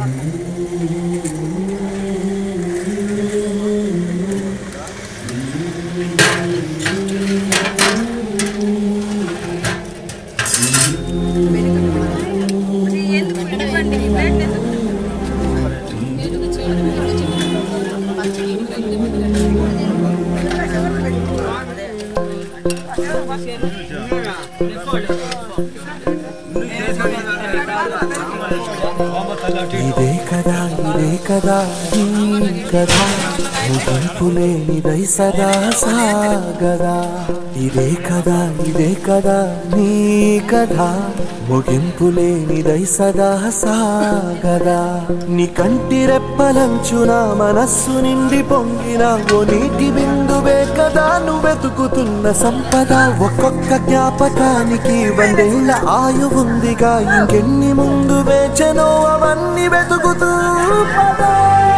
ఇదే కదా ఇదే కదా నీ కదా ముగింపు లేనిదై సదా సాగదా ఇదే కదా ఇదే కదా నీ కదా ముగింపు లేనిదై సదా సాగదా నీ కంటి రెప్పలంచున మనస్సు నిండి పొంగిన ఓ నీటి బిందువే కదా నువ్వెతుకుతున్న సంపద ఒక్కొక్క జ్ఞాపకానికి వందేళ్ల ఆయువుందిగా ఇంకెన్ని ముందు వేచనో అవన్నీ వెతుకుతూ పదా.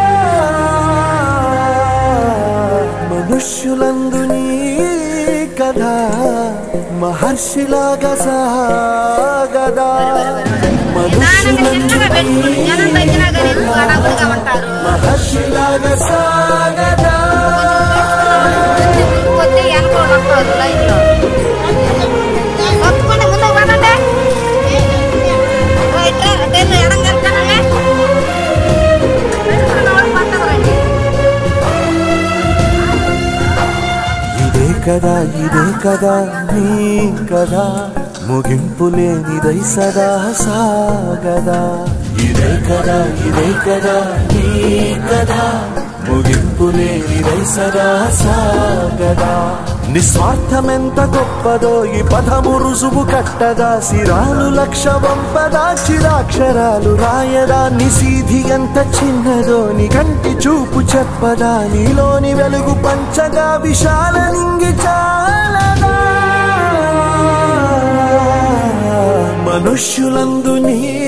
మనుష్యులందు నీ కథ మహర్షిలాగా సాగదా మనుష్యులందు నీ కథ మహర్షిలాగా సాగదా కొద్ది వెనకోళ్ళు వస్తారు లైన్లో ఒప్పుకోండి ముందుకు పడండి రైట్ అటే ఎడం కలుపుతానండి పక్కకు రండి ఇదే కదా ఇదే కదా నీ కదా ముగింపు లేనిదై సదా సాగదా ఇదే కదా ఇదే కదా నీ కదా ముగింపు లేనిదై సదా సాగదా నిస్వార్థమెంత గొప్పదో ఈ పదము రుజువు కట్టదా సిరాలు లక్ష వంపదా చిరాక్షరాలు రాయదా నిసీధి ఎంత చిన్నదో నీ కంటి చూపు చెప్పదా నీలోని వెలుగు పంచగా విశాల నింగి చాలదా మనుష్యులందు నీ